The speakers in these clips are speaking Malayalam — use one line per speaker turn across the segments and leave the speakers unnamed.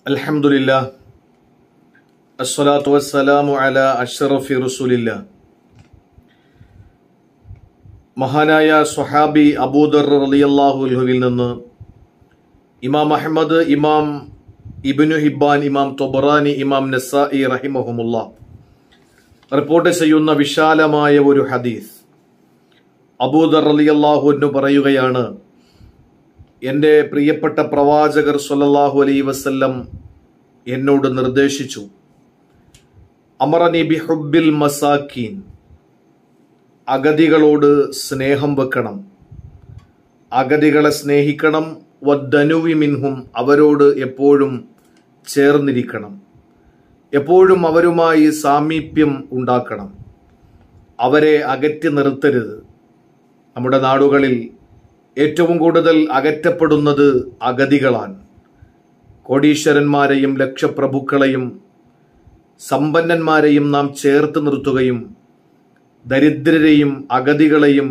അൽഹംദുലില്ല അസ്സലാത്തു വസ്സലാമു അല അഷ്റഫി റസൂലില്ല മഹാനായ സ്വഹാബി അബൂദർ റളിയല്ലാഹു അൻഹുവിൽ നിന്ന് ഇമാം അഹമ്മദ് ഇമാം ഇബ്നു ഹിബ്ബാൻ ഇമാം തൊബറാനി ഇമാം നസായി റഹിമഹുമുള്ള റിപ്പോർട്ട് ചെയ്യുന്ന വിശാലമായ ഒരു ഹദീസ് അബൂദർ റളിയല്ലാഹു അൻഹു പറയുകയാണ് എൻ്റെ പ്രിയപ്പെട്ട പ്രവാചകർ സല്ലല്ലാഹു അലൈഹി വസല്ലം എന്നോട് നിർദ്ദേശിച്ചു അമറനി ബിഹുബിൽ മസാക്കീൻ അഗതികളോട് സ്നേഹം വെക്കണം അഗതികളെ സ്നേഹിക്കണം വദ്ദനുവി മിൻഹും അവരോട് എപ്പോഴും ചേർന്നിരിക്കണം എപ്പോഴും അവരുമായി സാമീപ്യം ഉണ്ടാക്കണം അവരെ അകറ്റി നിർത്തരുത് നമ്മുടെ നാടുകളിൽ ഏറ്റവും കൂടുതൽ അകറ്റപ്പെടുന്നത് അഗതികളാണ് കോടീശ്വരന്മാരെയും ലക്ഷപ്രഭുക്കളെയും സമ്പന്നന്മാരെയും നാം ചേർത്ത് നിർത്തുകയും ദരിദ്രരെയും അഗതികളെയും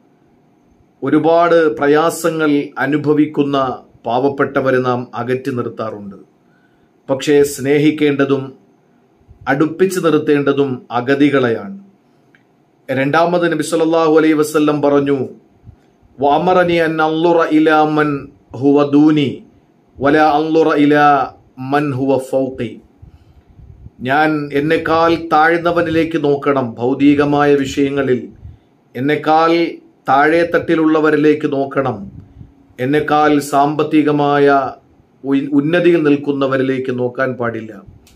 ഒരുപാട് പ്രയാസങ്ങൾ അനുഭവിക്കുന്ന പാവപ്പെട്ടവരെ നാം അകറ്റി നിർത്താറുണ്ട് പക്ഷേ സ്നേഹിക്കേണ്ടതും അടുപ്പിച്ച് നിർത്തേണ്ടതും അഗതികളെയാണ് രണ്ടാമത് നബി സല്ലല്ലാഹു അലൈഹി വസല്ലം പറഞ്ഞു വഅമറനി അൻ അൻളുറ ഇലാ മൻ ഹുവ ദൂനി വല അൻളുറ ഇലാ മൻ ഹുവ ഫൗഖി ഞാൻ എന്നെക്കാൾ താഴ്ന്നവനിലേക്ക് നോക്കണം ഭൗതികമായ വിഷയങ്ങളിൽ എന്നെക്കാൾ താഴെ തട്ടിലുള്ളവരിലേക്ക് നോക്കണം എന്നെക്കാൾ സാമ്പത്തികമായ ഉയ്- ഉന്നതിയിൽ നിൽക്കുന്നവരിലേക്ക് നോക്കാൻ പാടില്ല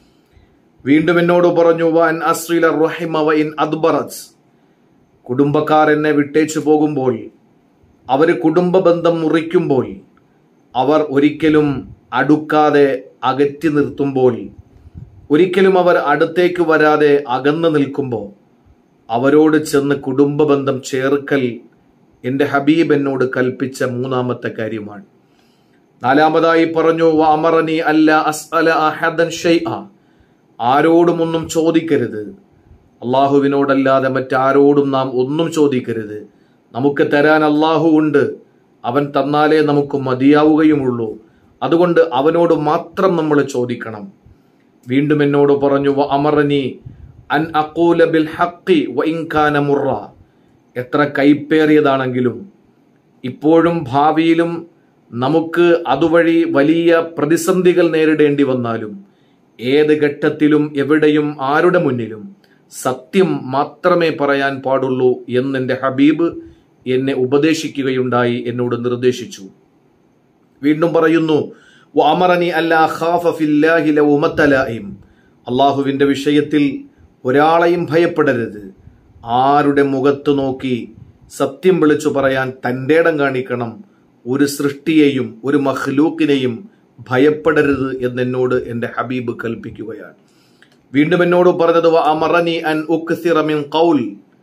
വീണ്ടും എന്നോട് പറഞ്ഞു വൻ അസ്രില റഹിമ വൈൻ അദ്ബറസ് കുടുംബക്കാർ എന്നെ വിട്ടേച്ചു പോകുമ്പോൾ അവർ കുടുംബ ബന്ധം മുറിക്കുമ്പോൾ അവർ ഒരിക്കലും അടുക്കാതെ അകറ്റി നിർത്തുമ്പോൾ ഒരിക്കലും അവർ അടുത്തേക്ക് വരാതെ അകന്നു നിൽക്കുമ്പോൾ അവരോട് ചെന്ന് കുടുംബ ബന്ധം ചേർക്കൽ എൻ്റെ ഹബീബ് എന്നോട് കൽപ്പിച്ച മൂന്നാമത്തെ കാര്യമാണ് നാലാമതായി പറഞ്ഞു വാമറനി അല്ല അസ്അല അഹദൻ ഷൈഅ ആരോടും ഒന്നും ചോദിക്കരുത് അള്ളാഹുവിനോടല്ലാതെ മറ്റാരോടും നാം ഒന്നും ചോദിക്കരുത് നമുക്ക് തരാൻ അള്ളാഹു ഉണ്ട് അവൻ തന്നാലേ നമുക്ക് മതിയാവുകയുമുള്ളൂ അതുകൊണ്ട് അവനോട് മാത്രം നമ്മൾ ചോദിക്കണം വീണ്ടും എന്നോട് പറഞ്ഞു "വ അമറനി അൻ അഖൂല ബിൽ ഹഖി വ ഇൻ കാന മുറ എത്ര കൈപ്പേറിയതാണെങ്കിലും ഇപ്പോഴും ഭാവിയിലും നമുക്ക് അതുവഴി വലിയ പ്രതിസന്ധികൾ നേരിടേണ്ടി വന്നാലും ഏത് ഘട്ടത്തിലും എവിടെയും ആരുടെ മുന്നിലും സത്യം മാത്രമേ പറയാൻ പാടുള്ളൂ എന്നെൻ്റെ ഹബീബ് എന്നെ ഉപദേശിക്കുകയുണ്ടായി എന്നോട് നിർദ്ദേശിച്ചു വീണ്ടും പറയുന്നു വാമറനി അല്ലാ ഖാഫ ഫില്ലാഹി ലൗമത്ത ലായിം അള്ളാഹുവിൻ്റെ വിഷയത്തിൽ ഒരാളെയും ഭയപ്പെടരുത് ആരുടെ മുഖത്ത് നോക്കി സത്യം വിളിച്ചു പറയാൻ തൻ്റെ ഇടം കാണിക്കണം ഒരു സൃഷ്ടിയെയും ഒരു മഹ്ലൂക്കിനെയും ഭയപ്പെടരുത് എന്നെന്നോട് എൻ്റെ ഹബീബ് കൽപ്പിക്കുകയാണ് വീണ്ടും എന്നോട് പറഞ്ഞത് "വ അമറനി അൻ ഉക്സിറ മിൻ ഖൗൽ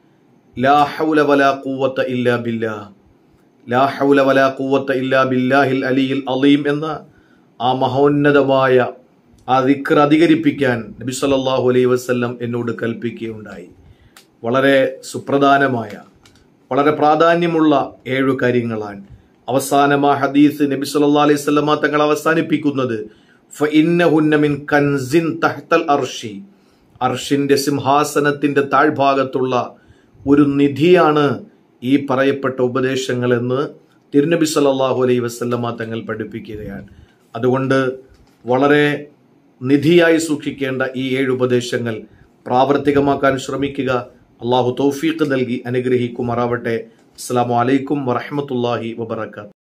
ലാ ഹൗല വലാ ഖുവത ഇല്ലാ ബില്ലാഹ് ലാ ഹൗല വലാ ഖുവത ഇല്ലാ ബില്ലാഹിൽ അലിയിൽ അലീം എന്ന ആ മഹോന്നതമായ ആ ദിക്ർ അധികരിപ്പിക്കാൻ നബി സല്ലല്ലാഹു അലൈഹി വസല്ലം എന്നോട് കൽപ്പിക്കുകയുണ്ടായി വളരെ സുപ്രധാനമായ വളരെ പ്രാധാന്യമുള്ള ഏഴു കാര്യങ്ങളാണ് അവസാനം ആ ഹദീസ് നബി സല്ലല്ലാഹു അലൈഹി വസല്ലമ തങ്ങൾ അവസാനിപ്പിക്കുന്നത് ഫഇന്നഹുന്ന മിൻ കൻസിൻ തഹ്തൽ അർഷി അർഷിന്റെ സിംഹാസനത്തിന്റെ താഴ്ഭാഗത്തുള്ള ഒരു നിധിയാണ് ഈ പറയപ്പെട്ട ഉപദേശങ്ങൾ എന്ന് തിരുനബി സല്ലല്ലാഹു അലൈഹി വസല്ലമ തങ്ങൾ പഠിപ്പിക്കുകയാണ് അതുകൊണ്ട് വളരെ നിധിയായി സൂക്ഷിക്കേണ്ട ഈ ഏഴ് ഉപദേശങ്ങൾ പ്രാവർത്തികമാക്കാൻ ശ്രമിക്കുക അള്ളാഹു തൗഫീഖ് നൽകി അനുഗ്രഹിക്കുമാറാവട്ടെ അസ്സാം വലൈക്കും വറഹമത്തല്ലാഹി വബർക്കാത്ത്